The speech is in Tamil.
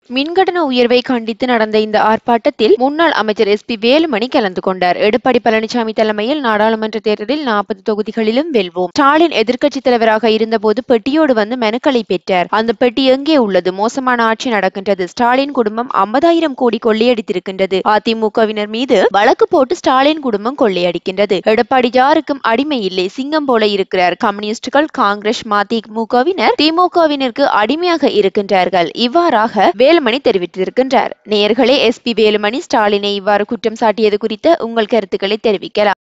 மின்கட்டண உயர்வை கண்டித்து நடந்த இந்த ஆர்ப்பாட்டத்தில் முன்னாள் அமைச்சர் எஸ் பி வேலுமணி கலந்து கொண்டார் எடப்பாடி பழனிசாமி தலைமையில் நாடாளுமன்ற தேர்தலில் நாற்பது தொகுதிகளிலும் வெல்வோம் ஸ்டாலின் எதிர்க்கட்சி தலைவராக இருந்தபோது பெட்டியோடு வந்து மனுக்களை பெற்றார் அந்த பெட்டி எங்கே உள்ளது மோசமான ஆட்சி நடக்கின்றது ஸ்டாலின் குடும்பம் ஐம்பதாயிரம் கோடி கொள்ளையடித்திருக்கின்றது அதிமுகவினர் மீது வழக்கு போட்டு ஸ்டாலின் குடும்பம் கொள்ளையடிக்கின்றது எடப்பாடி யாருக்கும் அடிமை இல்லை சிங்கம் போல இருக்கிறார் கம்யூனிஸ்டுகள் காங்கிரஸ் மதிமுகவினர் திமுகவினருக்கு அடிமையாக இருக்கின்றார்கள் இவ்வாறாக வேலுமணி தெரிவித்திருக்கின்றார் நேயர்களே எஸ் பி வேலுமணி ஸ்டாலினை இவ்வாறு குற்றம் சாட்டியது குறித்த உங்கள் கருத்துக்களை தெரிவிக்கலாம்